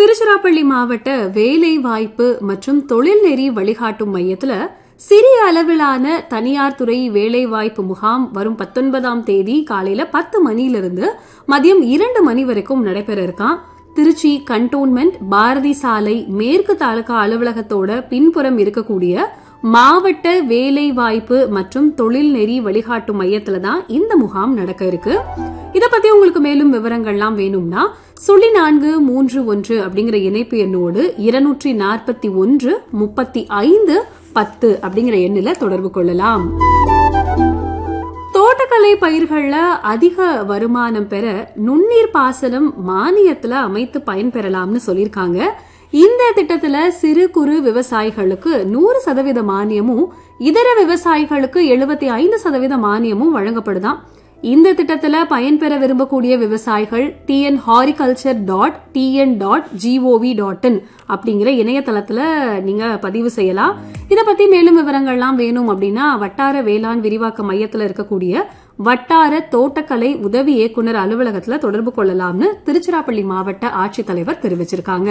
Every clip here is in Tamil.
திருச்சிராப்பள்ளி மாவட்ட வேலை வாய்ப்பு மற்றும் தொழில்நெறி வழிகாட்டும் மையத்துல சிறிய அளவிலான தனியார் துறை வேலைவாய்ப்பு முகாம் வரும் பத்தொன்பதாம் தேதி காலையில பத்து மணியிலிருந்து மதியம் இரண்டு மணி வரைக்கும் நடைபெற இருக்கான் திருச்சி கண்டோன்மெண்ட் பாரதி சாலை மேற்கு தாலுகா அலுவலகத்தோட பின்புறம் இருக்கக்கூடிய மாவட்ட வேலை வாய்ப்பு மற்றும் தொழில்நெறி வழிகாட்டும் மையத்துல தான் இந்த முகாம் நடக்க இருக்கு இத பத்தி உங்களுக்கு மேலும் விவரங்கள்லாம் வேணும்னா சுழி நான்கு மூன்று ஒன்று அப்படிங்கிற இணைப்பு எண்ணோடு இருநூற்றி நாற்பத்தி ஒன்று முப்பத்தி ஐந்து பத்து அப்படிங்கிற எண்ணில தொடர்பு கொள்ளலாம் தோட்டக்கலை பயிர்கள்ல அதிக வருமானம் பெற நுண்ணீர் பாசனம் மானியத்துல அமைத்து பயன்பெறலாம்னு சொல்லியிருக்காங்க இந்த திட்டத்துல சிறு குறு விவசாயிகளுக்கு நூறு சதவீத மானியமும் இதர விவசாயிகளுக்கு எழுபத்தி ஐந்து சதவீத மானியமும் வழங்கப்படுதாம் இந்த திட்டத்துல பயன்பெற விரும்பக்கூடிய விவசாயிகள் TN horticulture dot TN dot GOV dot in அப்படிங்கிற இணையதளத்துல நீங்க பதிவு செய்யலாம் இத பத்தி மேலும் விவரங்கள்லாம் வேணும் அப்படின்னா வட்டார வேளாண் விரிவாக்க மையத்துல இருக்கக்கூடிய வட்டார தோட்டக்கலை உதவி இயக்குனர் அலுவலகத்துல தொடர்பு கொள்ளலாம்னு திருச்சிராப்பள்ளி மாவட்ட ஆட்சித்தலைவர் தெரிவிச்சிருக்காங்க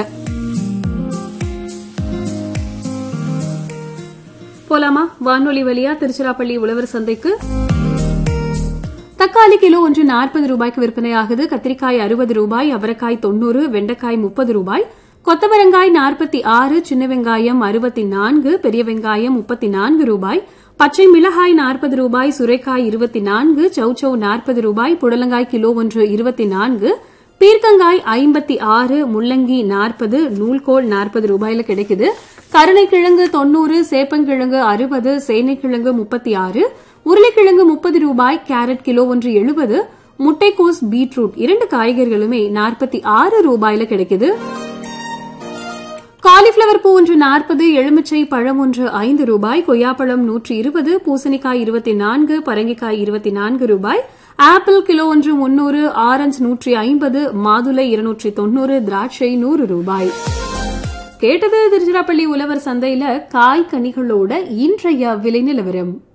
போலாமா வானொலி வழியா திருச்சிராப்பள்ளி உழவர் சந்தைக்கு தக்காளி கிலோ ஒன்று நாற்பது ரூபாய்க்கு விற்பனையாகுது கத்திரிக்காய் அறுபது ரூபாய் அவரைக்காய் தொண்ணூறு வெண்டைக்காய் முப்பது ரூபாய் கொத்தவரங்காய் நாற்பத்தி ஆறு சின்ன வெங்காயம் அறுபத்தி நான்கு பெரிய வெங்காயம் முப்பத்தி நான்கு ரூபாய் பச்சை மிளகாய் நாற்பது ரூபாய் சுரைக்காய் இருபத்தி நான்கு சௌச்சௌ நாற்பது ரூபாய் புடலங்காய் கிலோ ஒன்று இருபத்தி நான்கு பீர்க்கங்காய் ஐம்பத்தி ஆறு முள்ளங்கி நாற்பது நூல்கோல் நாற்பது ரூபாயில கிடைக்குது கருணைக்கிழங்கு தொண்ணூறு சேப்பங்கிழங்கு அறுபது சேனைக்கிழங்கு முப்பத்தி ஆறு உருளைக்கிழங்கு முப்பது ரூபாய் கேரட் கிலோ ஒன்று எழுபது முட்டைக்கோஸ் பீட்ரூட் இரண்டு காய்கறிகளுமே நாற்பத்தி ஆறு ரூபாயில கிடைக்குது காலிஃபிளவர் பூ ஒன்று நாற்பது எலுமிச்சை பழம் ஒன்று ஐந்து ரூபாய் கொய்யாப்பழம் நூற்றி இருபது பூசணிக்காய் இருபத்தி நான்கு பரங்கிக்காய் இருபத்தி நான்கு ரூபாய் ஆப்பிள் கிலோ ஒன்று முன்னூறு ஆரஞ்சு நூற்றி ஐம்பது மாதுளை இருநூற்றி தொண்ணூறு திராட்சை நூறு ரூபாய் கேட்டது திருச்சிராப்பள்ளி உழவர் சந்தையில காய் கனிகளோட இன்றைய விலை நிலவரம்